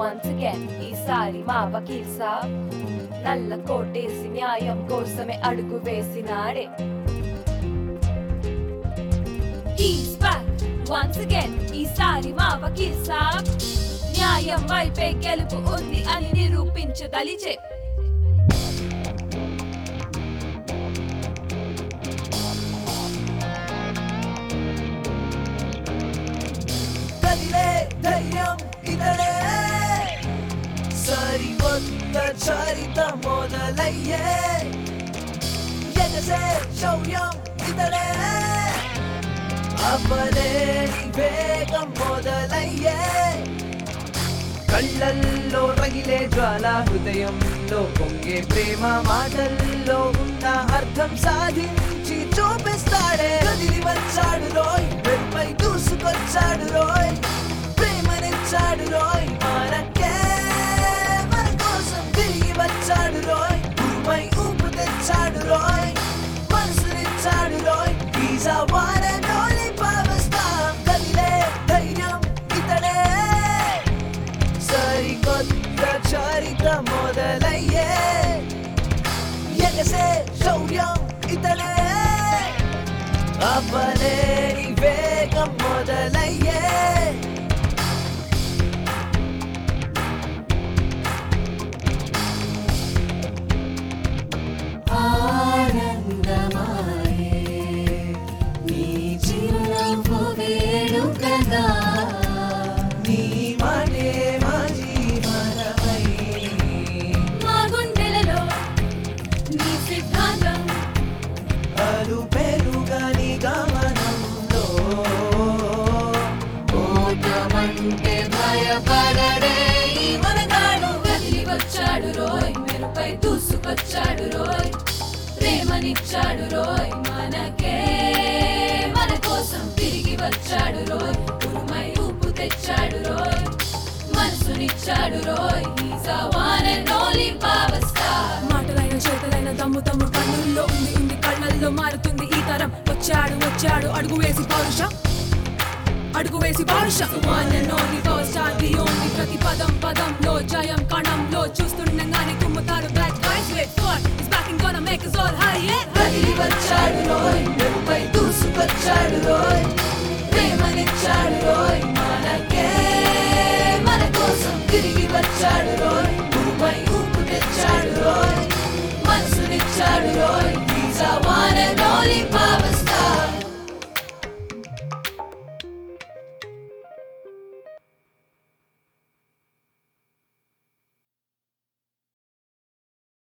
once again ఈసారి మా వకీల్ సాబ్ నల్ల కోటేసి న్యాయం కోసమే అడుగు వేసినాడే He's back once again ఈసారి మా వకీల్ సాబ్ న్యాయం వైపే గెలుపు ఉంది అని నిరూపించదలిచే కదిలే ధైర్యం ఇతడే సరికొత్త చరిత మొదలయ్యే ఎగసే శౌర్యం ఇతడే అవ్వలేని వేగం మొదలయ్యే కళ్ళల్లో రగిలే జ్వాల హృదయంలో పొంగే ప్రేమ మాటల్లో ఉన్న అర్థం సాధించి చూపిస్తాడే కదిలి వచ్చాడు రోయ్ వెంపై దూసుకొచ్చాడు రోయ్ ప్రేమనిచ్చాడు రోయ్ మనకే మన కోసం తిరిగి వచ్చాడు రోయ్ భూమై ఊపు తెచ్చాడు రోయ్ మనసునిచ్చాడు రోయ్ He's a one and only power star కదిలే ధైర్యం ఇతడే సరికొత్త చరిత మొదలయ్యే ఎగసే శౌర్యం ఇతడే అవ్వలేని వేగం మొదలయ్యే ఆనందమాయే నీ చిరునవ్వు వేడుకగా నీ మాటే మా జీవనమై మా గుండెలలో నీ సిద్ధాంతం అలు పెరుగని గమనంలో ఓటమంటే భయపడడే ఈ మనగాడు కదిలి వచ్చాడు రోయ్ మెరుపై దూసుకొచ్చాడు రోయ్ ప్రేమనిచ్చాడు రోయ్ మనకే మన కోసం తిరిగి వచ్చాడు రోయ్ ఉరుమై ఊపు తెచ్చాడు రోయ్ మనసునిచ్చాడు రోయ్ He's a one and only power star మాటలైన చేతలైన దమ్ము తమ్ము కన్నుల్లో ఉంది ఉంది కళ్ళల్లో మారుతుంది ఈ తరం వచ్చాడు వచ్చాడు అడుగు వేసి పౌరుష అడుగు వేసి పౌరుష One and only power star, the only ప్రతి పదం పదంలో జయం కణంలో చూస్తుండగానే కుమ్ముతారు black guys wait for is back and gonna make us all high yeah కదిలి వచ్చాడు రోయ్ మెరుపై దూసుకొచ్చాడు రోయ్ ప్రేమనిచ్చాడు రోయ్ మనకే మన కోసం తిరిగి వచ్చాడు రోయ్ భూమై ఊపు తెచ్చాడు రోయ్ మనసునిచ్చాడు రోయ్ He's a one and only